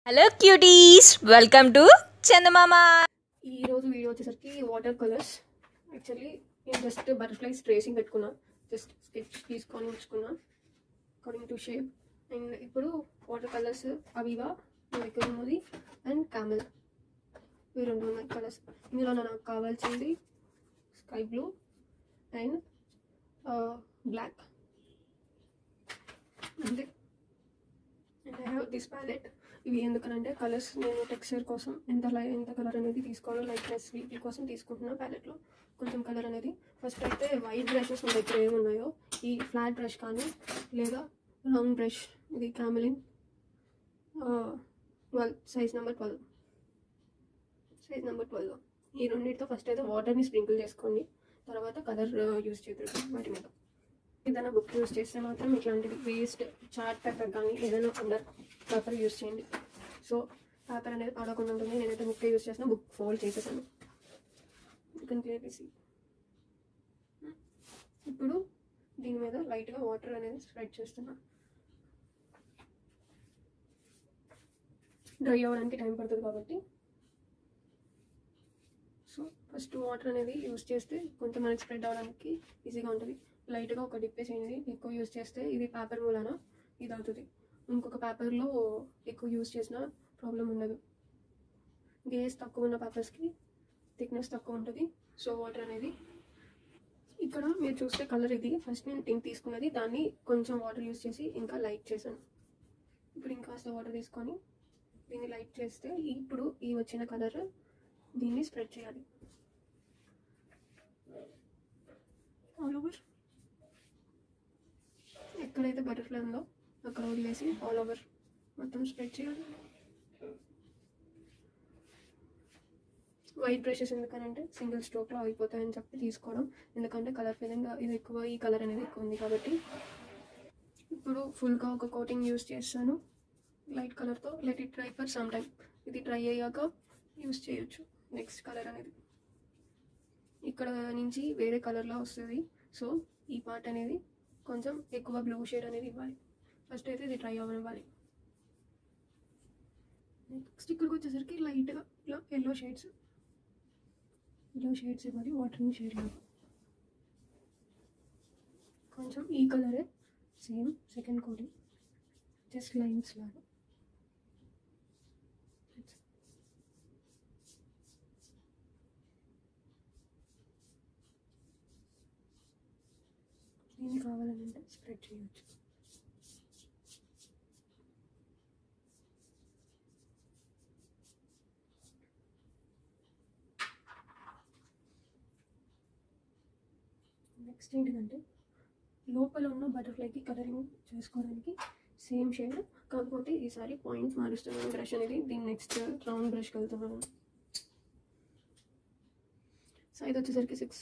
hello cuties welcome to Chandamama ఈ రోజు video వచ్చేసరికి వాటర్ కలర్స్ యాక్చువల్లీ నేను జస్ట్ బటర్ఫ్లైస్ ట్రేసింగ్ పెట్టుకున్నా జస్ట్ స్కెచ్ తీసుకొని ఉంచుకున్నా అకార్డింగ్ టు షేప్ అండ్ ఇప్పుడు వాటర్ కలర్స్ అవివా నా దగ్గర ఉన్నది అండ్ క్యామెల్ ఇవి రెండు ఉన్నాయి కలర్స్ ఇందులో నాకు కావాల్సింది స్కై బ్లూ అండ్ బ్లాక్ అంతే and I have this palette ఇవి ఎందుకనంటే కలర్స్ నేను టెక్స్చర్ కోసం ఎంత లై ఎంత కలర్ అనేది తీసుకోవాలో లైట్నెస్ వీటి కోసం తీసుకుంటున్నా ప్యాలెట్లో కొంచెం కలర్ అనేది ఫస్ట్ అయితే వైట్ బ్రషెస్ మన దగ్గర ఏమి ఉన్నాయో ఈ ఫ్లాట్ బ్రష్ కానీ లేదా రౌండ్ బ్రష్ ఇది Camlin twelve size number twelve size number twelve ఈ రెండింటితో ఫస్ట్ అయితే వాటర్ని స్ప్రింకిల్ చేసుకోండి తర్వాత కలర్ యూస్ చేద్దరు వాటి మీద ఏదైనా బుక్ యూస్ చేస్తే మాత్రం ఇట్లాంటివి వేస్ట్ చార్ట్ పేపర్ కానీ ఏదైనా అండర్ పేపర్ యూస్ చేయండి సో పేపర్ అనేది పాడకుండా ఉంటుంది నేనైతే బుక్ యూస్ చేసిన బుక్ ఫోల్డ్ చేసేసాను కెన్ క్లియర్లీ సీ ఇప్పుడు దీని మీద లైట్గా వాటర్ అనేది స్ప్రెడ్ చేస్తున్నా డ్రై అవ్వడానికి టైం పడుతుంది కాబట్టి సో ఫస్ట్ వాటర్ అనేది యూస్ చేస్తే కొంచెం మనకి స్ప్రెడ్ అవ్వడానికి ఈజీగా ఉంటుంది లైట్గా ఒక డిప్పేసేయండి ఎక్కువ యూస్ చేస్తే ఇది పేపర్ మూలన ఇది అవుతుంది ఇంకొక పేపర్లో ఎక్కువ యూస్ చేసిన ప్రాబ్లం ఉండదు గేస్ తక్కువ ఉన్న పేపర్స్కి థిక్నెస్ తక్కువ ఉంటుంది సో వాటర్ అనేది ఇక్కడ మీరు చూస్తే కలర్ ఇది ఫస్ట్ నేను టింక్ తీసుకున్నది దాన్ని కొంచెం వాటర్ యూస్ చేసి ఇంకా లైట్ చేశాను ఇప్పుడు ఇంకాస్త వాటర్ తీసుకొని దీన్ని లైట్ చేస్తే ఇప్పుడు ఈ వచ్చిన కలర్ దీన్ని స్ప్రెడ్ చేయాలి ఆల్ ఓవర్ ఎక్కడైతే బటర్ఫ్లై ఉందో అక్కడ వదిలేసి ఆల్ ఓవర్ మొత్తం స్ప్రెడ్ చేయాలి వైట్ బ్రషెస్ ఎందుకనంటే సింగిల్ స్ట్రోక్లో అయిపోతాయని చెప్పి తీసుకోవడం ఎందుకంటే కలర్ ఫీలింగ్ ఇది ఎక్కువ ఈ కలర్ అనేది ఎక్కువ ఉంది కాబట్టి ఇప్పుడు ఫుల్గా ఒక కోటింగ్ యూస్ చేస్తాను లైట్ కలర్తో let it dry for some time ఇది డ్రై అయ్యాక యూస్ చేయొచ్చు నెక్స్ట్ కలర్ అనేది ఇక్కడ నుంచి వేరే కలర్లో వస్తుంది సో ఈ పార్ట్ అనేది కొంచెం ఎక్కువ బ్లూ షేడ్ అనేది ఇవ్వాలి ఫస్ట్ అయితే ఇది డ్రై అవ్వనివ్వాలి నెక్స్ట్ ఇక్కడికి వచ్చేసరికి లైట్గా ఇలా ఎల్లో షేడ్స్ ఎల్లో షేడ్స్ ఇవ్వాలి వాటరింగ్ షేడ్ లాగా కొంచెం ఈ కలరే same second coating just lines లాగా దీన్ని కావాలంటే స్ప్రెడ్ చేయొచ్చు నెక్స్ట్ ఏంటిదంటే లోపల ఉన్న బటర్ఫ్లైకి కలరింగ్ చేసుకోవడానికి సేమ్ షేడ్ కాకపోతే ఈసారి పాయింట్స్ మారుస్తున్నాను బ్రష్ అనేది దీని నెక్స్ట్ రౌండ్ బ్రష్కి వెళ్తున్నాను సైజ్ వచ్చేసరికి సిక్స్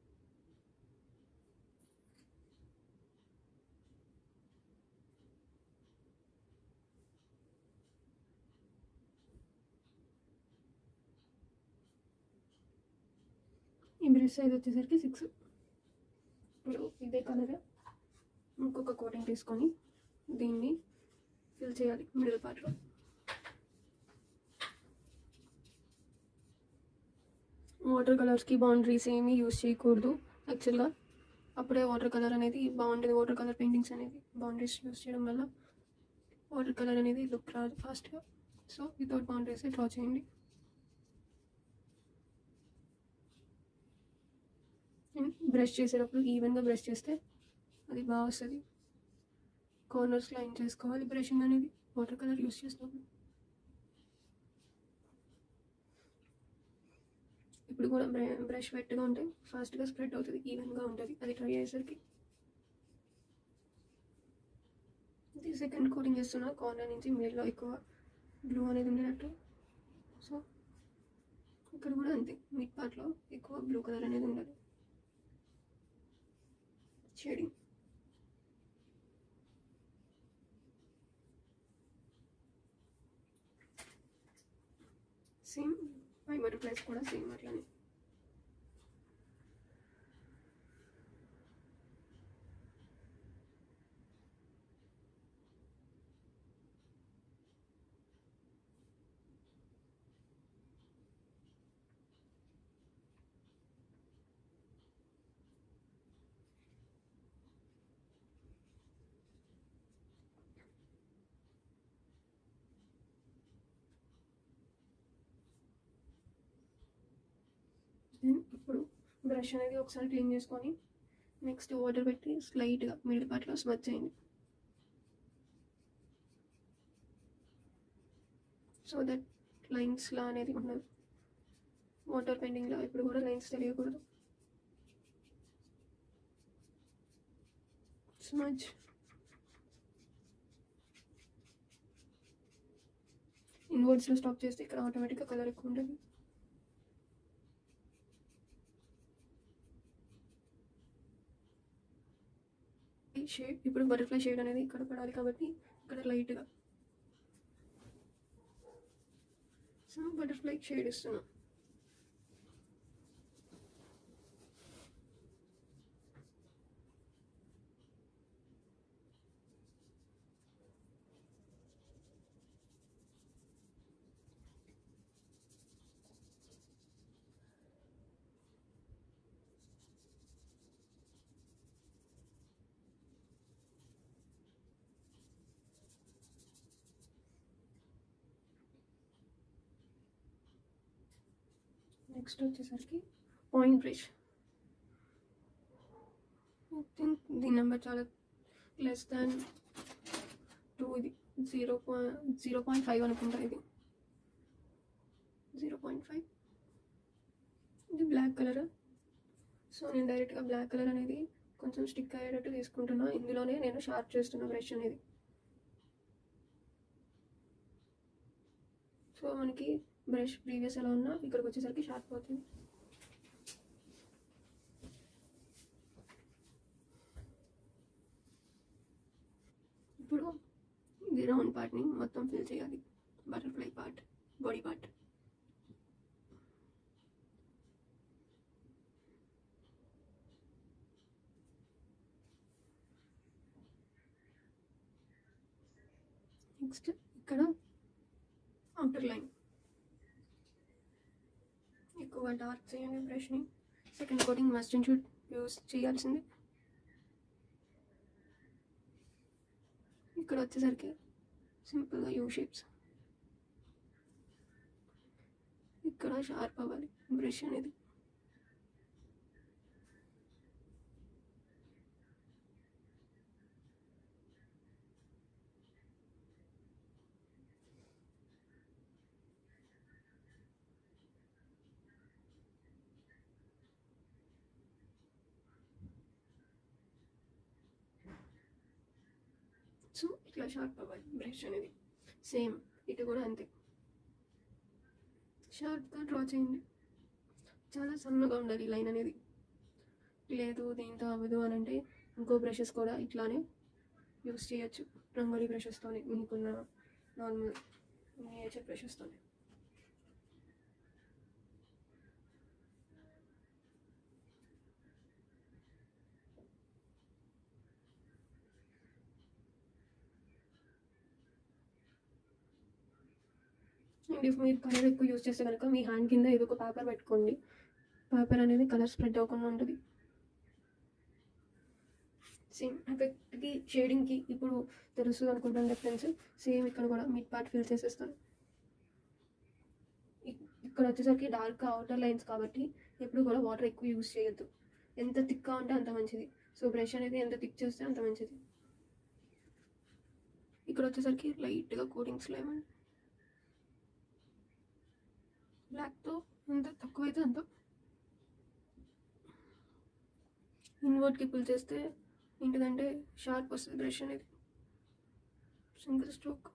ఈ బ్రష్ సైజ్ వచ్చేసరికి సిక్స్ ఇప్పుడు ఇదే కలర్ ఇంకొక కోటింగ్ తీసుకొని దీన్ని ఫిల్ చేయాలి మిడిల్ పార్ట్లో వాటర్ కలర్స్కి బౌండరీస్ ఏమీ యూస్ చేయకూడదు యాక్చువల్గా అప్పుడే వాటర్ కలర్ అనేది బాగుంటుంది వాటర్ కలర్ పెయింటింగ్స్ అనేది బౌండరీస్ యూస్ చేయడం వల్ల వాటర్ కలర్ అనేది లుక్ రాదు ఫాస్ట్గా సో వితౌట్ బౌండరీస్ డ్రా చేయండి బ్రష్ చేసేటప్పుడు ఈవెన్గా బ్రష్ చేస్తే అది బాగా వస్తుంది కార్నర్స్ లైన్ చేసుకోవాలి బ్రషింగ్ అనేది వాటర్ కలర్ యూస్ చేసినప్పుడు ఇప్పుడు కూడా బ్రష్ వెట్గా ఉంటే ఫాస్ట్గా స్ప్రెడ్ అవుతుంది ఈవెన్గా ఉంటుంది అది ట్రై అయ్యేసరికి ఇది సెకండ్ కోటింగ్ చేస్తున్నా కార్నర్ నుంచి మిడిల్లో ఎక్కువ బ్లూ అనేది ఉండేటట్టు సో ఇక్కడ కూడా అంతే మిడ్ పార్ట్లో ఎక్కువ బ్లూ కలర్ అనేది ఉండాలి షేడింగ్ సేమ్ మై బటర్ఫ్లైస్ కూడా సేమ్ అట్లనే దెన్ ఇప్పుడు బ్రష్ అనేది ఒకసారి క్లీన్ చేసుకొని నెక్స్ట్ వాటర్ పెట్టి స్లైట్గా మిడిల్ పార్ట్లో స్మచ్ చేయండి సో దట్ లైన్స్లా అనేది ఉండదు వాటర్ పెయింటింగ్లో ఇప్పుడు కూడా లైన్స్ తెలియకూడదు స్మచ్ ఇన్వర్డ్స్లో స్టాప్ చేస్తే ఇక్కడ ఆటోమేటిక్గా కలర్ ఎక్కువ ఉంటుంది ఈ షేడ్ ఇప్పుడు బటర్ఫ్లై షేడ్ అనేది ఇక్కడ పడాలి కాబట్టి ఇక్కడ లైట్గా సో బటర్ఫ్లై షేడ్ ఇస్తున్నాం నెక్స్ట్ వచ్చేసరికి పాయింట్ బ్రిడ్జ్ ఐ థింక్ దీని నెంబర్ చాలా లెస్ దాన్ టూ ఇది zero point zero point five అనుకుంటా ఇది జీరో పాయింట్ ఫైవ్ ఇది బ్లాక్ కలర్ సో నేను డైరెక్ట్గా బ్లాక్ కలర్ అనేది కొంచెం స్టిక్ అయ్యేటట్టు తీసుకుంటున్నా ఇందులోనే నేను షార్ప్ చేస్తున్నా బ్రష్ అనేది సో మనకి బ్రష్ ప్రీవియస్ ఎలా ఉన్నా ఇక్కడికి వచ్చేసరికి షార్ప్ అవుతుంది ఇప్పుడు ఇది రౌండ్ పార్ట్ని మొత్తం ఫిల్ చేయాలి butterfly part body part next ఇక్కడ అవుటర్ లైన్ ఎక్కువ డార్క్ చేయండి బ్రష్ని second coating must and should use చేయాల్సింది ఇక్కడ వచ్చేసరికి సింపుల్గా యూ షేప్స్ ఇక్కడ షార్ప్ అవ్వాలి బ్రష్ అనేది సో ఇట్లా షార్ప్ అవ్వాలి బ్రష్ అనేది సేమ్ ఇటు కూడా అంతే షార్ప్గా డ్రా చేయండి చాలా సన్నగా ఉండాలి ఈ లైన్ అనేది లేదు దీంతో అవ్వదు అని అంటే ఇంకో బ్రషెస్ కూడా ఇట్లానే యూస్ చేయొచ్చు రంగోలీ బ్రషెస్తోనే మీకున్న నార్మల్ నేచర్ బ్రషెస్తోనే అండ్ ఇఫ్ మీరు కలర్ ఎక్కువ యూస్ చేస్తే కనుక మీ హ్యాండ్ కింద ఏదో ఒక పేపర్ పెట్టుకోండి పేపర్ అనేది కలర్ స్ప్రెడ్ అవ్వకుండా ఉంటుంది సేమ్ ఎఫెక్ట్కి షేడింగ్కి ఇప్పుడు తెలుస్తుంది అనుకుంటాను డిఫరెన్స్ సేమ్ ఇక్కడ కూడా మిడ్ పార్ట్ ఫిల్ చేసేస్తాను ఇక్- ఇక్కడ వచ్చేసరికి డార్క్ అవుటర్ లైన్స్ కాబట్టి ఎప్పుడు కూడా వాటర్ ఎక్కువ యూస్ చేయొద్దు ఎంత థిక్గా ఉంటే అంత మంచిది సో బ్రష్ అనేది ఎంత థిక్ చేస్తే అంత మంచిది ఇక్కడ వచ్చేసరికి లైట్గా కోటింగ్స్లో ఏమండి బ్లాక్తో ఎంత తక్కువైతే అంత ఇన్వర్ట్కి పుల్ చేస్తే ఏంటిదంటే షార్ప్ వస్తుంది బ్రష్ అనేది సింగిల్ స్ట్రోక్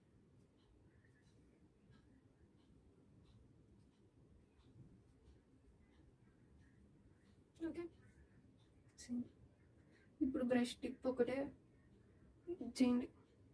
ఓకే సేమ్ ఇప్పుడు బ్రష్ టిప్ ఒకటే చేయండి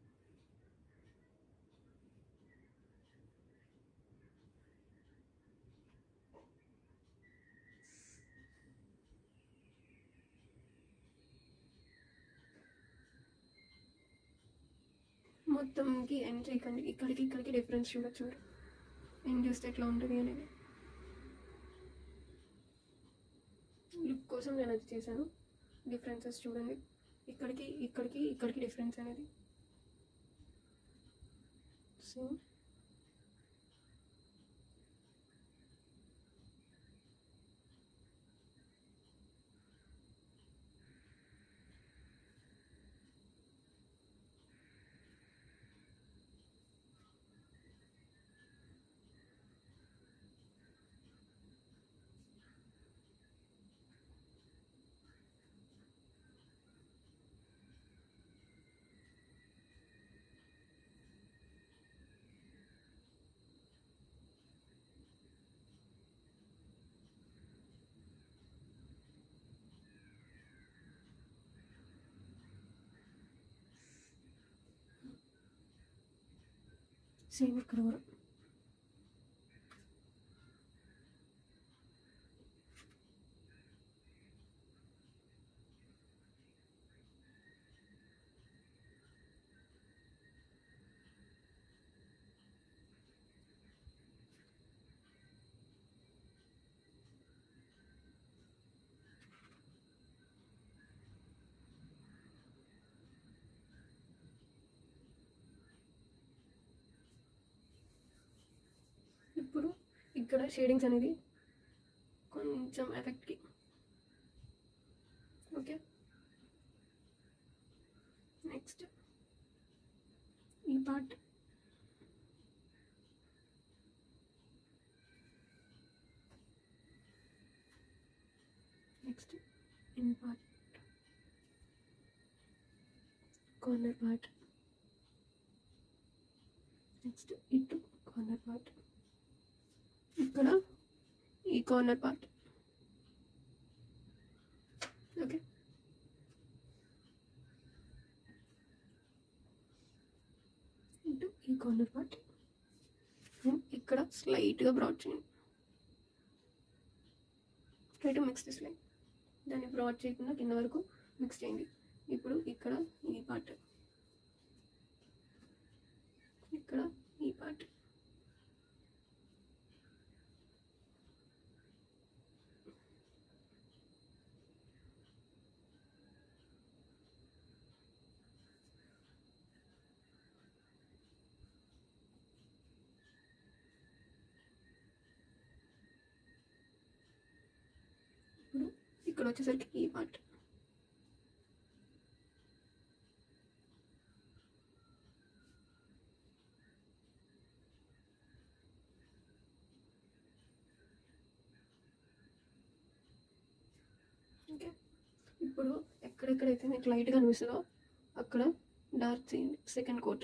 మొత్తంకి ఎండ్ చేయకండి ఇక్కడికి ఇక్కడికి డిఫరెన్స్ చూడొచ్చు మీరు ఎండ్ చేస్తే ఎట్లా ఉంటుంది అనేది లుక్ కోసం నేను అది చేశాను డిఫరెన్సెస్ చూడండి ఇక్కడికి ఇక్కడికి ఇక్కడికి డిఫరెన్స్ అనేది సేమ్ సేమ్ ఇక్కడ కూడా ఇప్పుడు ఇక్కడ షేడింగ్స్ అనేది కొంచెం ఎఫెక్ట్కి ఓకే నెక్స్ట్ ఈ part next in part corner part next ఇటు కార్నర్ పార్ట్ ఇక్కడ ఈ కార్నర్ పార్ట్ ఓకే ఇటు ఈ కార్నర్ పార్ట్ అండ్ ఇక్కడ స్లైట్గా బ్రాడ్ చేయండి try to mix this line దాన్ని బ్రాడ్ చేయకుండా కింద వరకు మిక్స్ చేయండి ఇప్పుడు ఇక్కడ ఈ పార్ట్ ఇక్కడ ఈ పార్ట్ ఇప్పుడు ఇక్కడ వచ్చేసరికి ఈ పార్ట్ ఓకే ఇప్పుడు ఎక్కడెక్కడైతే మీకు లైట్గా అనిపిస్తుందో అక్కడ డార్క్ చేయండి సెకండ్ కోట్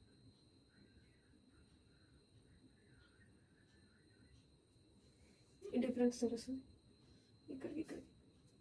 ఈ డిఫరెన్స్ తెలుస్తుంది ఇక్కడికి ఇక్కడికి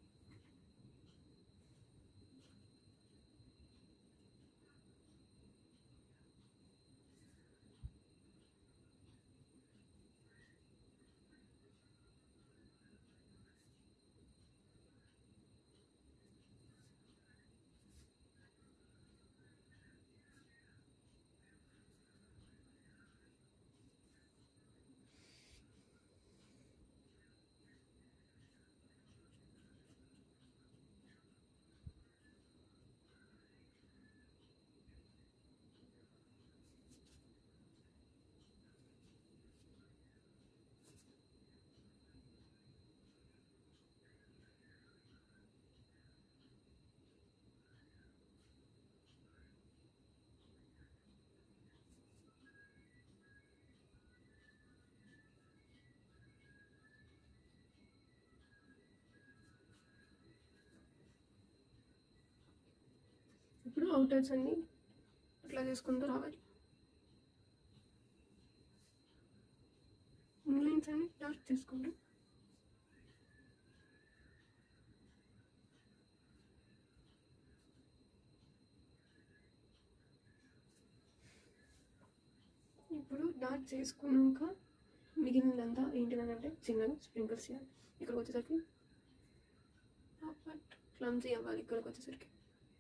ఇప్పుడు అవుటర్స్ అన్ని అట్లా చేసుకుంటూ రావాలి ఇన్లైన్స్ అన్ని డార్క్ చేసుకుంటూ ఇప్పుడు డార్క్ చేసుకున్నాక మిగిలినంతా ఏంటిదనంటే చిన్నగా స్ప్రింకిల్స్ చేయాలి ఇక్కడికి వచ్చేసరికి క్లమ్జీ అవ్వాలి ఇక్కడికి వచ్చేసరికి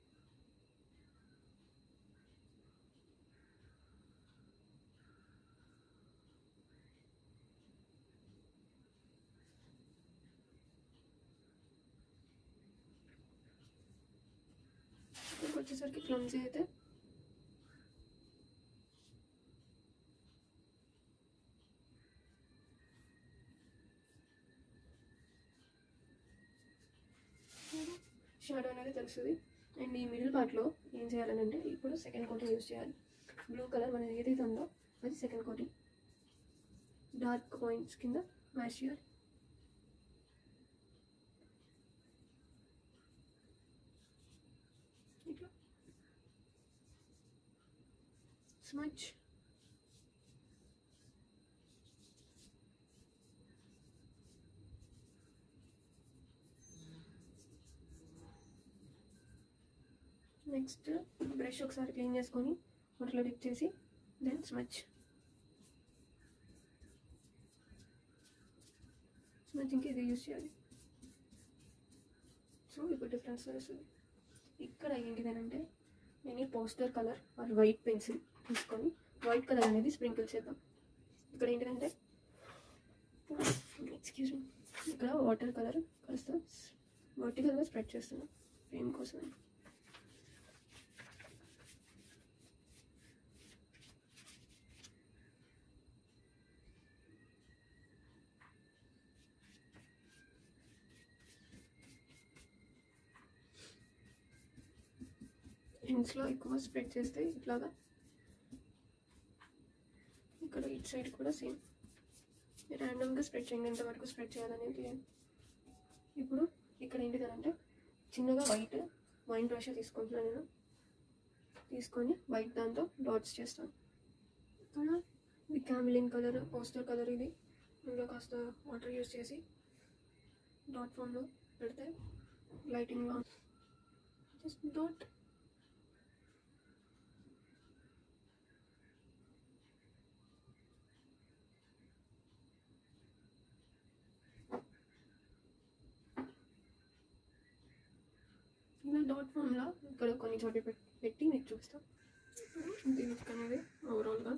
ఇక్కడికి వచ్చేసరికి క్లమ్జీ అయితే షాడో అనేది తెలుస్తుంది అండ్ ఈ మిడిల్ పార్ట్లో ఏం చేయాలని అంటే ఇప్పుడు సెకండ్ కోటింగ్ యూస్ చేయాలి బ్లూ కలర్ మనది ఏదైతే ఉందో అది సెకండ్ కోటింగ్ డార్క్ పాయింట్స్ కింద మ్యాచ్ చేయాలి ఇట్లా స్మచ్ నెక్స్ట్ బ్రష్ ఒకసారి క్లీన్ చేసుకొని వాటిలో డిప్ చేసి దెన్ స్మచ్ మ్యాచింగ్ ఇది యూస్ చేయాలి సో ఇప్పుడు డిఫరెన్స్ తెలుస్తుంది ఇక్కడ ఏంటిదనంటే నేను ఈ poster colour or white pencil తీసుకొని వైట్ కలర్ అనేది స్ప్రింకిల్ చేద్దాం ఇక్కడ ఏంటిదంటే ఎక్స్క్యూజ్ మీ ఇక్కడ వాటర్ కలర్ కాస్త వర్టికల్గా స్ప్రెడ్ చేస్తున్నాం ఫ్రేమ్ కోసం ఎండ్స్లో ఎక్కువ స్ప్రెడ్ చేస్తే ఇట్లాగా ఇక్కడ ఇటు సైడ్ కూడా సేమ్ ర్యాండమ్గా స్ప్రెడ్ చేయండి ఎంతవరకు స్ప్రెడ్ చేయాలనేది ఇప్పుడు ఇక్కడ ఏంటిదంటే చిన్నగా వైట్ వైన్ బ్రష్ తీసుకుంటున్నాను నేను తీసుకొని వైట్ దాంతో డాట్స్ చేస్తాను ఇక్కడ ఇది క్యామిలిన్ కలర్ పోస్టర్ కలర్ ఇది ఇందులో కాస్త వాటర్ యూస్ చేసి డాట్ ఫామ్లో పెడితే లైటింగ్లో జస్ట్ డాట్ ఇలా డాట్ ఫామ్లో ఇక్కడ కొన్ని చోట్ల పెట్- పెట్టి మీకు చూపిస్తాం ఇప్పుడు దీనికి అనేది ఓవరాల్గా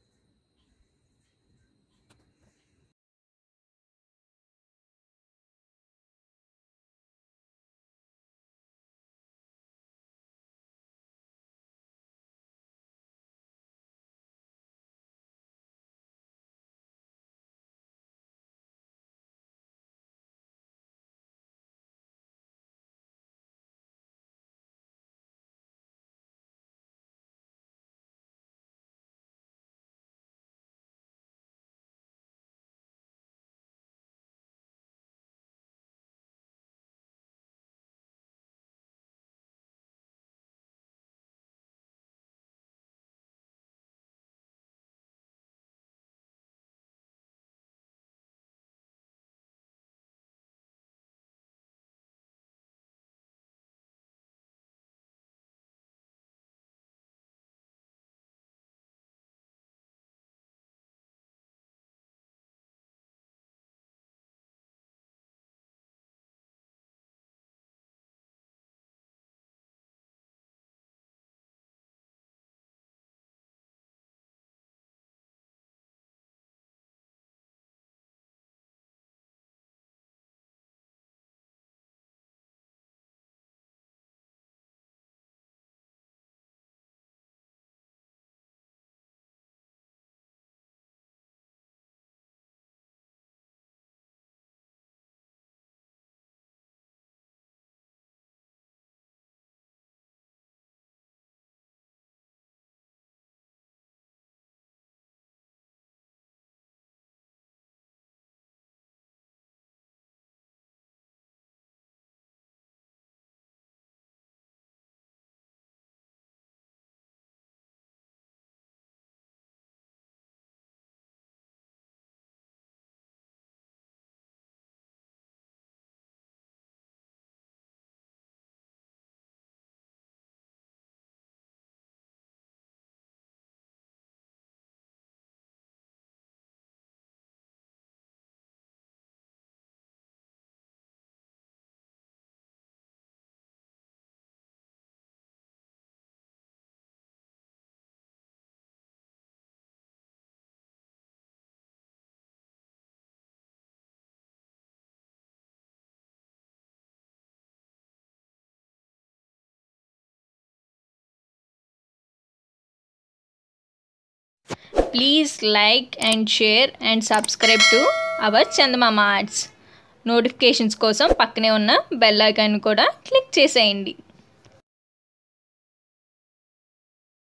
Please like and share and subscribe to our Chandamama arts notifications కోసం పక్కనే ఉన్న బెల్ ఐకాన్ కూడా క్లిక్ చేసేయండి